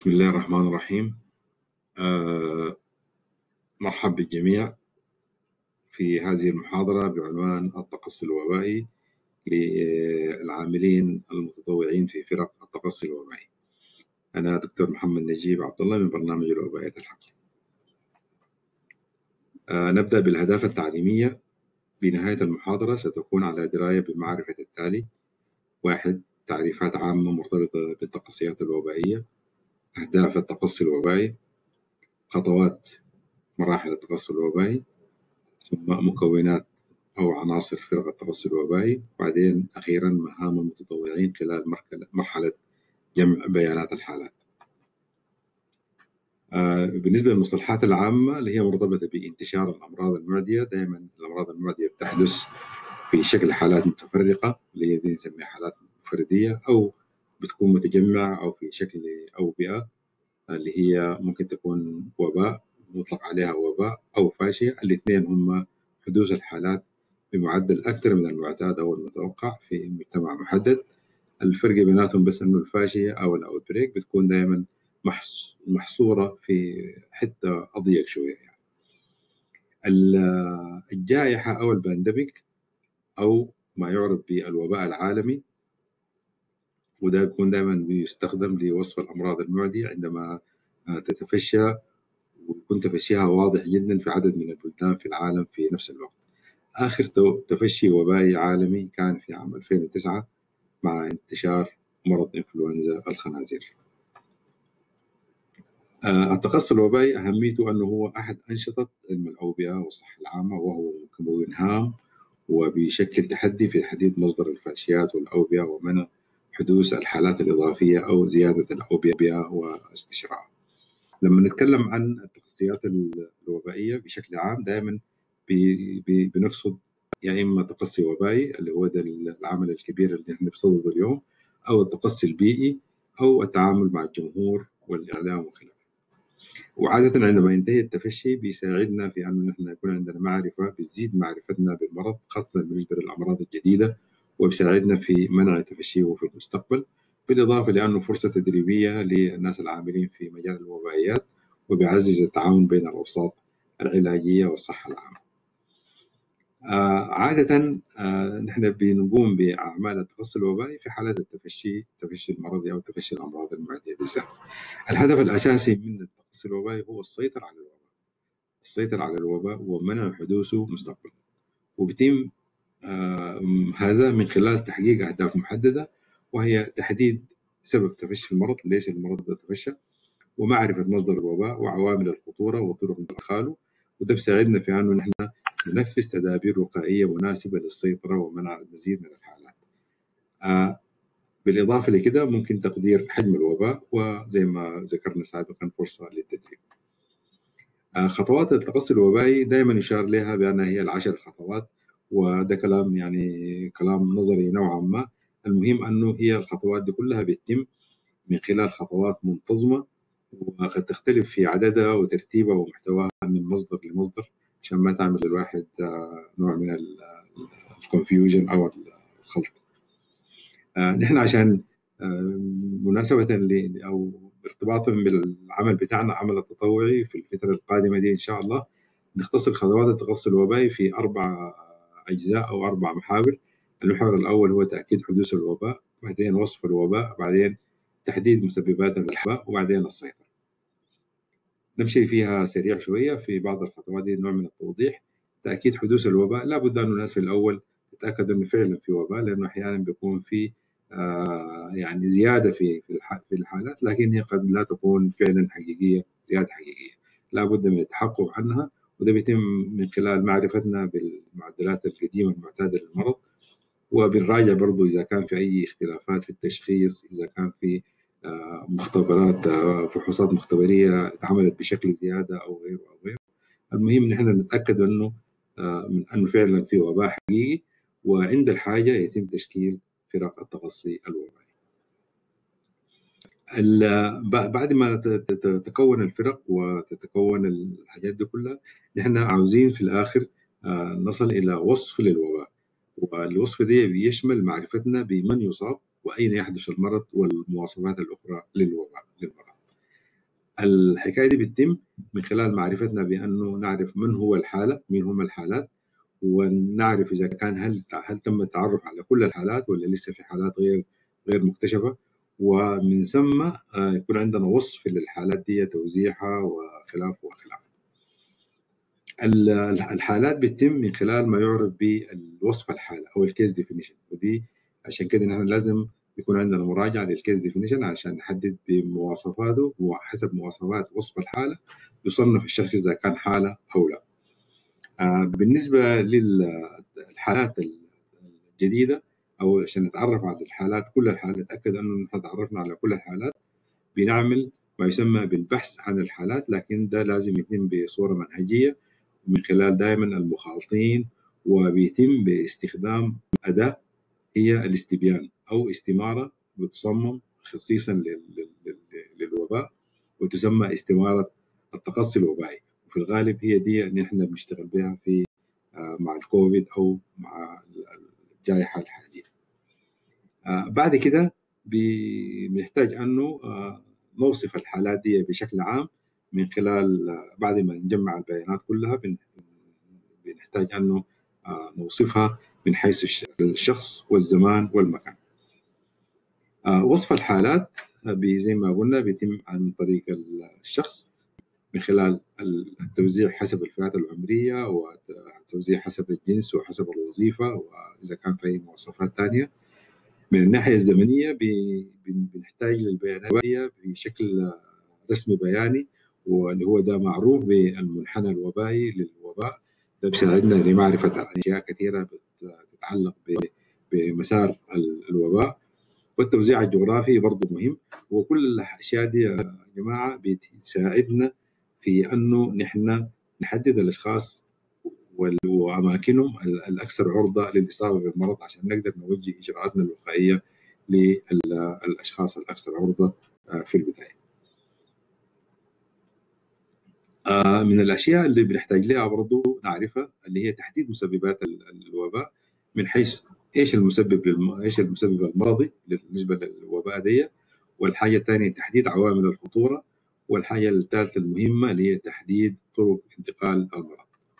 بسم الله الرحمن الرحيم آه، مرحب بالجميع في هذه المحاضرة بعنوان التقصي الوبائي للعاملين المتطوعين في فرق التقصي الوبائي أنا دكتور محمد نجيب عبد الله من برنامج الوبائية الحقل آه، نبدأ بالأهداف التعليمية بنهاية المحاضرة ستكون على دراية بمعرفة التالي واحد تعريفات عامة مرتبطة بالتقصيات الوبائية أهداف التقصي الوبائي خطوات مراحل التقصي الوبائي ثم مكونات أو عناصر فرق التقصي الوبائي وبعدين أخيرا مهام المتطوعين خلال مرحلة جمع بيانات الحالات آه، بالنسبة للمصطلحات العامة اللي هي مرتبطة بانتشار الأمراض المعدية دائما الأمراض المعدية بتحدث في شكل حالات متفرقة اللي هي نسميها حالات فردية أو بتكون متجمعة أو في شكل أوبئة اللي هي ممكن تكون وباء مطلق عليها وباء أو فاشية الاثنين هم حدوث الحالات بمعدل أكثر من المعتاد أو المتوقع في مجتمع محدد الفرق بيناتهم بس إنه الفاشية أو الأوتبريك بتكون دائما محصورة في حتة أضيق شوية يعني. الجائحة أو البانديميك أو ما يعرف بالوباء العالمي وده يكون دائما بيستخدم لوصف الأمراض المعدية عندما آه، تتفشى ويكون تفشيها واضح جدا في عدد من البلدان في العالم في نفس الوقت آخر تفشي وبائي عالمي كان في عام 2009 مع انتشار مرض إنفلونزا الخنازير آه، التقصي الوبائي أهميته أنه هو أحد أنشطة علم الأوبئة والصحة العامة وهو مكون هام وبيشكل تحدي في تحديد مصدر الفاشيات والأوبئة ومنع حدوث الحالات الإضافية أو زيادة الأوبئة واستشراء لما نتكلم عن التخصصيات الوبائية بشكل عام دائما بنقصد يا إما تقصي وبائي اللي هو ده العمل الكبير اللي احنا بصدده اليوم أو التقصي البيئي أو التعامل مع الجمهور والإعلام وخلافه وعادة عندما ينتهي التفشي بيساعدنا في أن نحن يكون عندنا معرفة بتزيد معرفتنا بالمرض خاصة بالنسبة للأمراض الجديدة وبيساعدنا في منع تفشيه في المستقبل بالإضافة لأنه فرصة تدريبية للناس العاملين في مجال الوبائيات وبيعزز التعاون بين الأوساط العلاجية والصحة العامة آه عادة آه نحن بنقوم بأعمال التخصص الوبائي في حالة التفشي التفشي المرضي أو تفشي الأمراض المعدية بالذات. الهدف الأساسي من التخصص الوبائي هو السيطرة على الوباء. السيطرة على الوباء ومنع حدوثه مستقبلا. وبيتم هذا من خلال تحقيق أهداف محددة وهي تحديد سبب تفشي المرض ليش المرض ده تفشى ومعرفة مصدر الوباء وعوامل الخطورة وطرق إدخاله وده بيساعدنا في أنه نحن ننفذ تدابير وقائية مناسبة للسيطرة ومنع المزيد من الحالات. آه بالإضافة لكده ممكن تقدير حجم الوباء وزي ما ذكرنا سابقا فرصة للتدريب. آه خطوات التقصي الوبائي دائما يشار لها بأنها هي العشر خطوات وده كلام يعني كلام نظري نوعا ما المهم انه هي الخطوات دي كلها بتتم من خلال خطوات منتظمه وقد تختلف في عددها وترتيبها ومحتواها من مصدر لمصدر عشان ما تعمل الواحد آه، نوع من الكونفيوجن او الخلط آه، نحن عشان آه، مناسبة أو ارتباطا بالعمل بتاعنا عمل التطوعي في الفترة القادمة دي إن شاء الله نختصر خطوات التقصي الوبائي في أربع أجزاء أو أربع محاور المحور الأول هو تأكيد حدوث الوباء بعدين وصف الوباء بعدين تحديد مسببات الوباء وبعدين السيطرة نمشي فيها سريع شوية في بعض الخطوات دي نوع من التوضيح تأكيد حدوث الوباء لابد أن الناس في الأول تتأكد أنه فعلا في وباء لأنه أحيانا بيكون في آه يعني زيادة في في الحالات لكن هي قد لا تكون فعلا حقيقية زيادة حقيقية لابد من التحقق عنها وده بيتم من خلال معرفتنا بالمعدلات القديمة المعتادة للمرض وبنراجع برضو إذا كان في أي اختلافات في التشخيص إذا كان في آه، مختبرات آه، فحوصات مختبرية اتعملت بشكل زيادة أو غيره أو غيره المهم نحن نتأكد أنه آه، من أنه فعلا في وباء حقيقي وعند الحاجة يتم تشكيل فرق التقصي الوبائي بعد ما تتكون الفرق وتتكون الحاجات دي كلها نحن عاوزين في الاخر آه، نصل الى وصف للوباء والوصف دي بيشمل معرفتنا بمن يصاب واين يحدث المرض والمواصفات الاخرى للوباء للمرض الحكايه دي بتتم من خلال معرفتنا بانه نعرف من هو الحاله مين هم الحالات ونعرف اذا كان هل هل تم التعرف على كل الحالات ولا لسه في حالات غير غير مكتشفه ومن ثم آه، يكون عندنا وصف للحالات دي توزيعها وخلافه وخلافه. الحالات بتتم من خلال ما يعرف بالوصف الحاله او الكيس ديفينيشن ودي عشان كده نحن لازم يكون عندنا مراجعه للكيس ديفينيشن عشان نحدد بمواصفاته وحسب مواصفات وصف الحاله يصنف الشخص اذا كان حاله او لا. آه، بالنسبه للحالات الجديده او عشان نتعرف على الحالات كل الحالات نتاكد انه نحن تعرفنا على كل الحالات بنعمل ما يسمى بالبحث عن الحالات لكن ده لازم يتم بصوره منهجيه من خلال دائما المخالطين وبيتم باستخدام اداه هي الاستبيان او استماره بتصمم خصيصا للوباء وتسمى استماره التقصي الوبائي وفي الغالب هي دي اللي احنا بنشتغل بها في آه، مع الكوفيد او مع الجائحه الحاليه. آه، بعد كده بنحتاج انه آه، نوصف الحالات دي بشكل عام من خلال بعد ما نجمع البيانات كلها بنحتاج انه نوصفها من حيث الشخص والزمان والمكان. وصف الحالات زي ما قلنا بيتم عن طريق الشخص من خلال التوزيع حسب الفئات العمرية والتوزيع حسب الجنس وحسب الوظيفة وإذا كان في أي مواصفات ثانية من الناحية الزمنية بنحتاج للبيانات بشكل رسمي بياني واللي هو ده معروف بالمنحنى الوبائي للوباء ده بيساعدنا لمعرفة أشياء كثيرة تتعلق بمسار الوباء والتوزيع الجغرافي برضه مهم وكل الاشياء دي يا جماعه بتساعدنا في انه نحن نحدد الاشخاص واماكنهم الاكثر عرضه للاصابه بالمرض عشان نقدر نوجه اجراءاتنا الوقائيه للاشخاص الاكثر عرضه آه، في البدايه. آه، من الاشياء اللي بنحتاج لها برضو نعرفها اللي هي تحديد مسببات الوباء من حيث ايش المسبب للم... ايش المسبب المرضي بالنسبه للوباء دي والحاجه الثانيه تحديد عوامل الخطوره والحاجة الثالثة المهمة اللي هي تحديد طرق انتقال المرض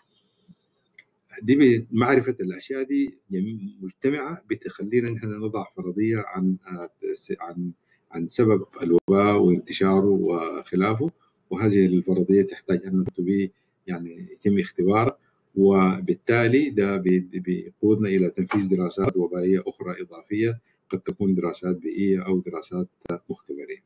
دي معرفة الأشياء دي مجتمعة بتخلينا نحن نضع فرضية عن عن عن سبب الوباء وانتشاره وخلافه وهذه الفرضية تحتاج أن تبي يعني يتم اختبارها وبالتالي ده بيقودنا إلى تنفيذ دراسات وبائية أخرى إضافية قد تكون دراسات بيئية أو دراسات مختبرية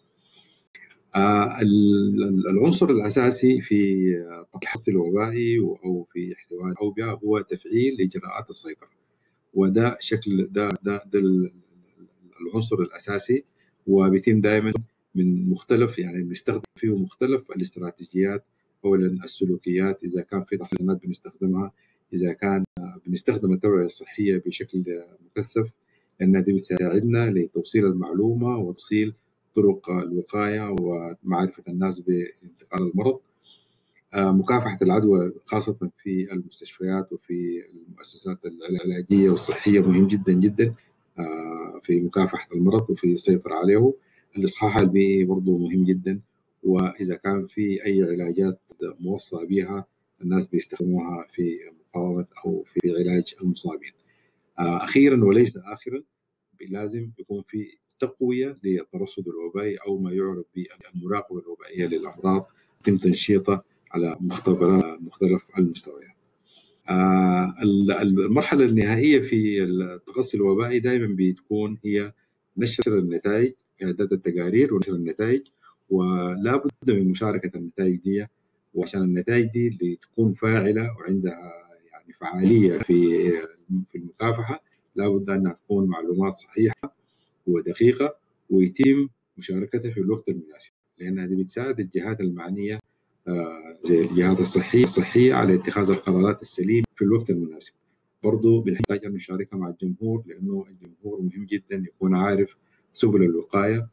آه، العنصر الاساسي في الحص الوبائي او في احتواء الاوبئه هو تفعيل اجراءات السيطره وده شكل ده ده, ده العنصر الاساسي وبيتم دائما من مختلف يعني بنستخدم فيه مختلف الاستراتيجيات اولا السلوكيات اذا كان في تحسينات بنستخدمها اذا كان بنستخدم التوعيه الصحيه بشكل مكثف لانها دي بتساعدنا لتوصيل المعلومه وتوصيل طرق الوقايه ومعرفه الناس بانتقال المرض آه، مكافحه العدوى خاصه في المستشفيات وفي المؤسسات العلاجيه والصحيه مهم جدا جدا آه، في مكافحه المرض وفي السيطره عليه الاصحاح البيئي برضه مهم جدا واذا كان في اي علاجات موصى بها الناس بيستخدموها في مقاومه او في علاج المصابين. آه، اخيرا وليس اخرا لازم يكون في تقويه للترصد الوبائي او ما يعرف بالمراقبه الوبائيه للامراض يتم تنشيطها على مختبرات مختلف المستويات. آه، المرحله النهائيه في التقصي الوبائي دائما بتكون هي نشر النتائج اعداد التقارير ونشر النتائج ولا بد من مشاركه النتائج دي وعشان النتائج دي اللي تكون فاعله وعندها يعني فعاليه في في المكافحه لابد انها تكون معلومات صحيحه ودقيقه ويتم مشاركتها في الوقت المناسب لان هذه بتساعد الجهات المعنيه آه، زي الجهات الصحيه الصحيه على اتخاذ القرارات السليمه في الوقت المناسب. برضه بنحتاج ان نشاركها مع الجمهور لانه الجمهور مهم جدا يكون عارف سبل الوقايه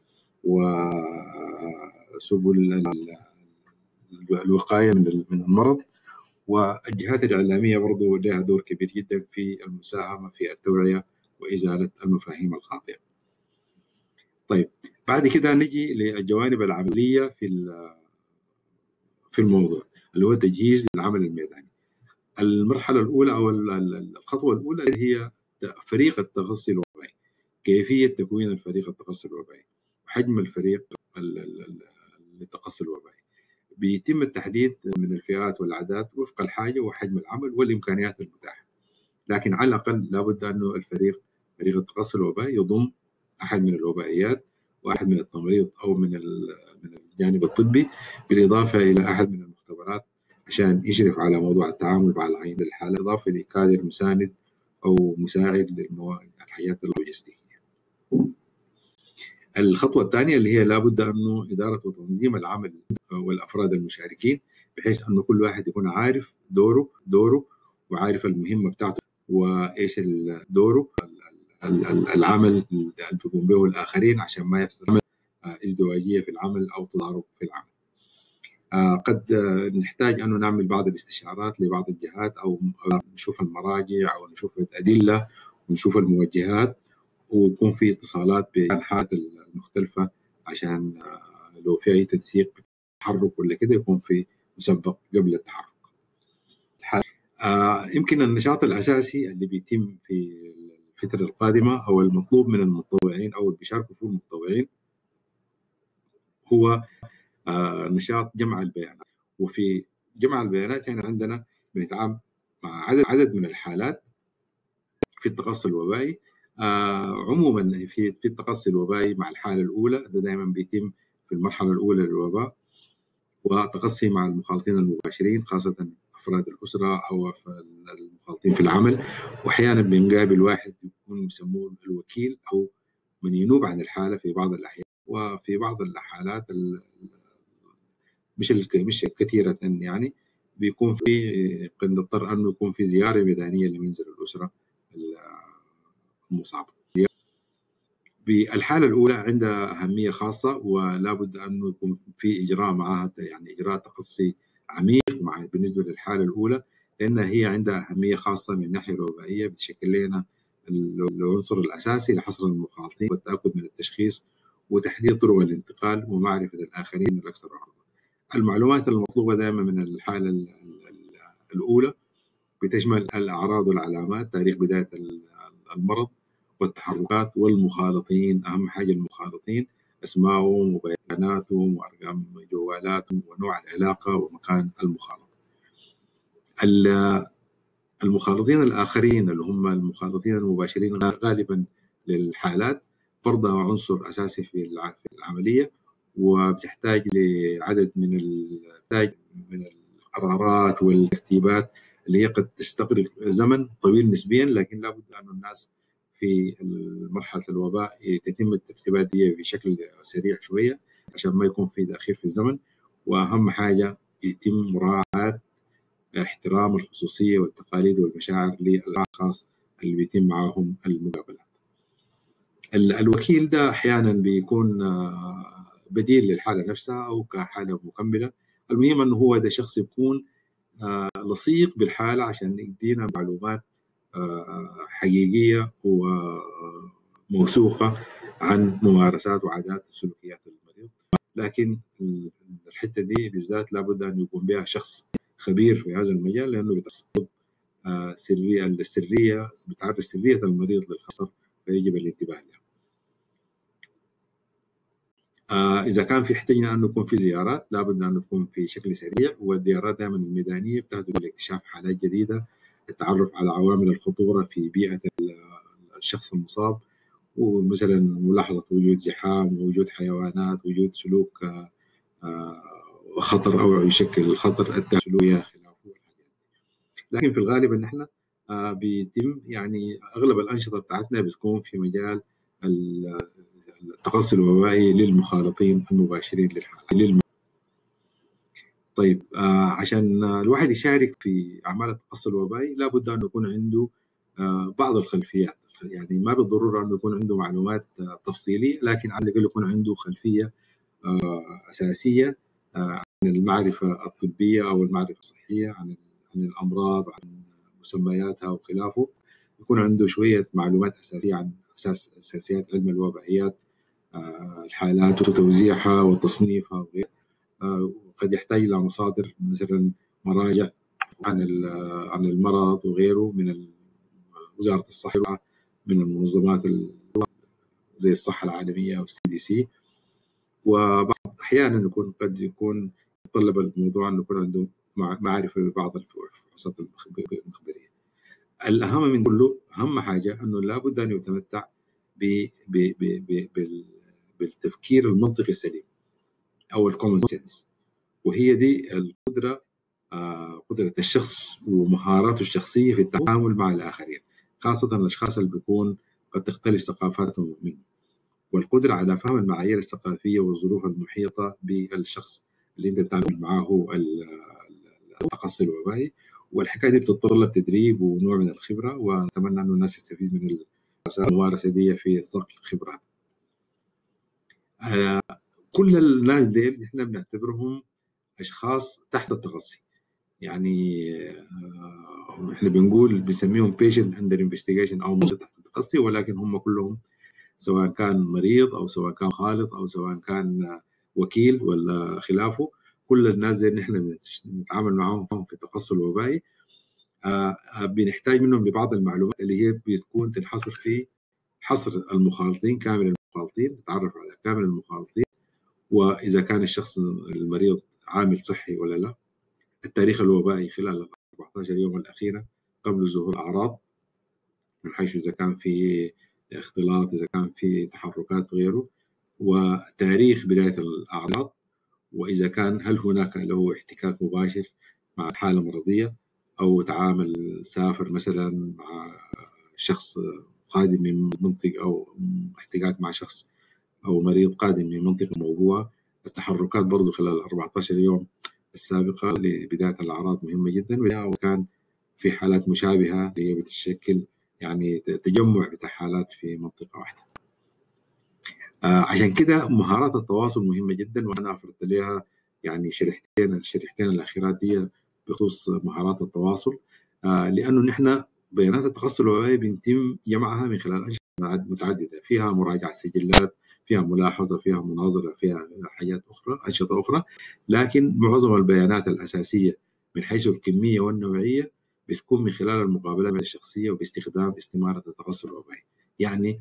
وسبل الوقايه من من المرض والجهات الاعلاميه برضه لها دور كبير جدا في المساهمه في التوعيه وازاله المفاهيم الخاطئه. طيب بعد كده نجي للجوانب العمليه في في الموضوع اللي هو تجهيز للعمل الميداني المرحله الاولى او الخطوه الاولى اللي هي فريق التخصصي الوبائي كيفيه تكوين الفريق التخصصي الوبائي حجم الفريق للتقصي الوبائي بيتم التحديد من الفئات والاعداد وفق الحاجه وحجم العمل والامكانيات المتاحه لكن على الاقل لابد انه الفريق فريق التقصي الوبائي يضم احد من الوبائيات واحد من التمريض او من من الجانب الطبي بالاضافه الى احد من المختبرات عشان يشرف على موضوع التعامل مع العين الحاله اضافه لكادر مساند او مساعد للحياه اللوجستيه. الخطوه الثانيه اللي هي لابد انه اداره وتنظيم العمل والافراد المشاركين بحيث انه كل واحد يكون عارف دوره دوره وعارف المهمه بتاعته وايش دوره العمل اللي بيقوم به الاخرين عشان ما يحصل ازدواجيه في العمل او تضارب في العمل. قد نحتاج انه نعمل بعض الاستشارات لبعض الجهات او نشوف المراجع او نشوف الادله ونشوف الموجهات ويكون في اتصالات بالانحاء المختلفه عشان لو في اي تنسيق تحرك ولا كده يكون في مسبق قبل التحرك. يمكن النشاط الاساسي اللي بيتم في الفتره القادمه او المطلوب من المتطوعين او اللي بيشاركوا فيه المتطوعين هو نشاط جمع البيانات وفي جمع البيانات هنا عندنا بنتعامل مع عدد عدد من الحالات في التقصي الوبائي آه عموما في في التقصي الوبائي مع الحاله الاولى ده دائما بيتم في المرحله الاولى للوباء وتقصي مع المخالطين المباشرين خاصه افراد الاسره او المخالطين في العمل واحيانا بنقابل واحد يكون بيسموه الوكيل او من ينوب عن الحاله في بعض الاحيان وفي بعض الحالات مش مش كثيره يعني بيكون في قد نضطر انه يكون في زياره ميدانيه لمنزل الاسره المصابه. بالحاله الاولى عندها اهميه خاصه ولا بد انه يكون في اجراء معها يعني اجراء تقصي عميق مع بالنسبه للحاله الاولى لانها هي عندها اهميه خاصه من الناحيه الوبائيه بتشكل لنا العنصر الاساسي لحصر المخالطين والتاكد من التشخيص وتحديد طرق الانتقال ومعرفه الاخرين الاكثر عرضه. المعلومات المطلوبه دائما من الحاله الاولى بتشمل الاعراض والعلامات تاريخ بدايه المرض والتحركات والمخالطين اهم حاجه المخالطين اسمائهم وبياناتهم وارقام جوالاتهم ونوع العلاقه ومكان المخالطه. المخالطين الاخرين اللي هم المخالطين المباشرين غالبا للحالات برضه عنصر اساسي في العمليه وبتحتاج لعدد من من القرارات والترتيبات اللي هي قد تستغرق زمن طويل نسبيا لكن لابد ان الناس في مرحله الوباء تتم الترتيبات دي بشكل سريع شويه عشان ما يكون في تاخير في الزمن واهم حاجه يتم مراعاه احترام الخصوصيه والتقاليد والمشاعر للاشخاص اللي بيتم معاهم المقابلات. الوكيل ده احيانا بيكون بديل للحاله نفسها او كحاله مكمله المهم انه هو ده شخص يكون لصيق بالحاله عشان يدينا معلومات حقيقيه وموثوقه عن ممارسات وعادات وسلوكيات المريض لكن الحته دي بالذات لابد ان يكون بها شخص خبير في هذا المجال لانه بتصب سريه السريه بتعرف سريه المريض للخطر فيجب الانتباه لها. آه اذا كان في احتاجنا ان يكون في زيارات لابد ان تكون في شكل سريع والزيارات دائما الميدانيه بتهدف لاكتشاف حالات جديده التعرف على عوامل الخطوره في بيئه الشخص المصاب ومثلا ملاحظه وجود زحام وجود حيوانات وجود سلوك آه آه خطر او يشكل خطر التسلويه خلافه لكن في الغالب ان احنا بيتم يعني اغلب الانشطه بتاعتنا بتكون في مجال التقصي الوبائي للمخالطين المباشرين للحالة طيب آه عشان الواحد يشارك في اعمال التقصي الوبائي لابد انه يكون عنده آه بعض الخلفيات يعني ما بالضروره انه يكون عنده معلومات آه تفصيليه لكن على الاقل يكون عنده خلفيه اساسيه عن المعرفه الطبيه او المعرفه الصحيه عن عن الامراض وعن مسمياتها وخلافه يكون عنده شويه معلومات اساسيه عن اساس اساسيات علم الوبائيات الحالات وتوزيعها وتصنيفها وغيره قد يحتاج الى مصادر مثلا مراجع عن عن المرض وغيره من وزاره الصحه من المنظمات زي الصحه العالميه والسي دي سي وبعض احيانا يكون قد يكون يتطلب الموضوع انه يكون عنده معرفه ببعض الفحوصات المخبريه. الاهم من كله اهم حاجه انه لابد ان يتمتع ب ب ب بالتفكير المنطقي السليم او الكومن سنس وهي دي القدره آه قدره الشخص ومهاراته الشخصيه في التعامل مع الاخرين خاصه الاشخاص اللي بيكون قد تختلف ثقافاتهم منه والقدره على فهم المعايير الثقافيه والظروف المحيطه بالشخص اللي انت بتعمل معاه التقصي الوبائي والحكايه دي بتتطلب تدريب ونوع من الخبره ونتمنى انه الناس يستفيد من الممارسه دي في صقل الخبرات. آه كل الناس ديل احنا بنعتبرهم اشخاص تحت التقصي يعني آه احنا بنقول بنسميهم بيشنت اندر انفستيجيشن او تحت التقصي ولكن هم كلهم سواء كان مريض او سواء كان خالط او سواء كان وكيل ولا خلافه كل الناس دي نحن بنتعامل معاهم في التقصي الوبائي آه بنحتاج منهم لبعض المعلومات اللي هي بتكون تنحصر في حصر المخالطين كامل المخالطين نتعرف على كامل المخالطين واذا كان الشخص المريض عامل صحي ولا لا التاريخ الوبائي خلال ال 14 يوم الاخيره قبل ظهور الاعراض من حيث اذا كان في اختلاط اذا كان في تحركات غيره وتاريخ بدايه الاعراض واذا كان هل هناك له احتكاك مباشر مع حاله مرضيه او تعامل سافر مثلا مع شخص قادم من منطقه او احتكاك مع شخص او مريض قادم من منطقه موضوعه التحركات برضه خلال 14 يوم السابقه لبدايه الاعراض مهمه جدا وكان في حالات مشابهه اللي هي بتشكل يعني تجمع بتاع حالات في منطقه واحده. آه عشان كده مهارات التواصل مهمه جدا وانا افردت لها يعني شريحتين الشريحتين الاخيرات دي بخصوص مهارات التواصل آه لانه نحن بيانات التخصص الوبائي بيتم جمعها من خلال انشطه متعدده فيها مراجعه سجلات فيها ملاحظه فيها مناظره فيها حاجات اخرى انشطه اخرى لكن معظم البيانات الاساسيه من حيث الكميه والنوعيه بتكون من خلال المقابلات الشخصيه وباستخدام استماره التخصص الوبائي يعني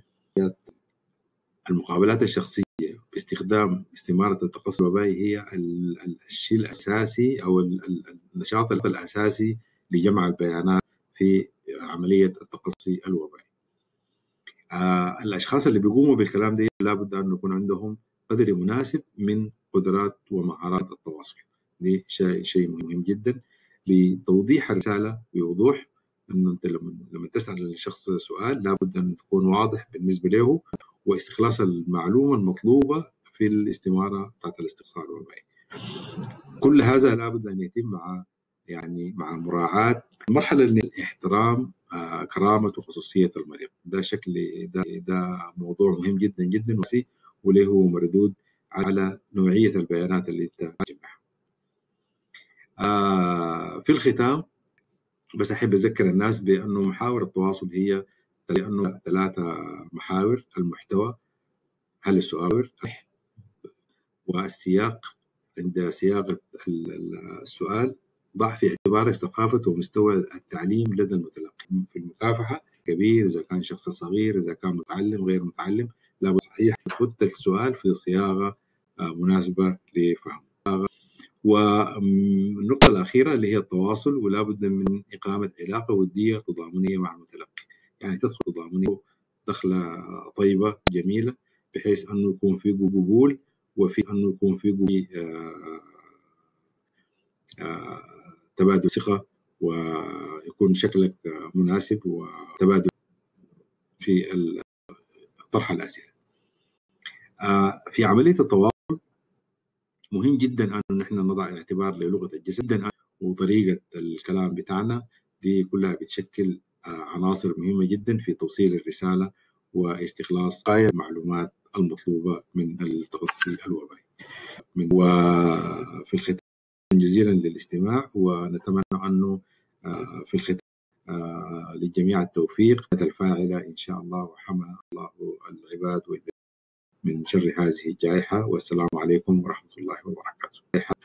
المقابلات الشخصيه باستخدام استماره التخصص الوبائي هي الشيء الاساسي او النشاط الاساسي لجمع البيانات في عمليه التقصي الوبائي. آه الاشخاص اللي بيقوموا بالكلام ده لابد ان يكون عندهم قدر مناسب من قدرات ومهارات التواصل. دي شيء شيء مهم جدا لتوضيح الرساله بوضوح انه انت لما لما تسال الشخص سؤال لابد ان تكون واضح بالنسبه له واستخلاص المعلومه المطلوبه في الاستماره بتاعت الاستقصاء الوبائي. كل هذا لابد ان يتم مع يعني مع مراعاة المرحلة الاحترام آه كرامة وخصوصية المريض ده شكل ده, ده موضوع مهم جدا جدا وله مردود على نوعية البيانات اللي انت تجمعها آه في الختام بس أحب أذكر الناس بأنه محاور التواصل هي لأنه ثلاثة محاور المحتوى هل السؤال والسياق عند صياغة السؤال ضع في اعتبارك ثقافة ومستوى التعليم لدى المتلقي في المكافحة كبير إذا كان شخص صغير إذا كان متعلم غير متعلم لابد صحيح تحط السؤال في صياغة مناسبة لفهمه والنقطة الأخيرة اللي هي التواصل ولا بد من إقامة علاقة ودية تضامنية مع المتلقي يعني تدخل تضامنية دخلة طيبة جميلة بحيث أنه يكون في قبول وفي أنه يكون في آه آه تبادل ثقة ويكون شكلك مناسب وتبادل في طرح الأسئلة في عملية التواصل مهم جدا أن نحن نضع اعتبار للغة الجسد جدا وطريقة الكلام بتاعنا دي كلها بتشكل عناصر مهمة جدا في توصيل الرسالة واستخلاص غاية المعلومات المطلوبة من التخصصي الوبائي وفي الختام جزيلا للاستماع ونتمنى أنه في الختام للجميع التوفيق الفاعلة إن شاء الله وحمى الله العباد والبلاد من شر هذه الجائحة والسلام عليكم ورحمة الله وبركاته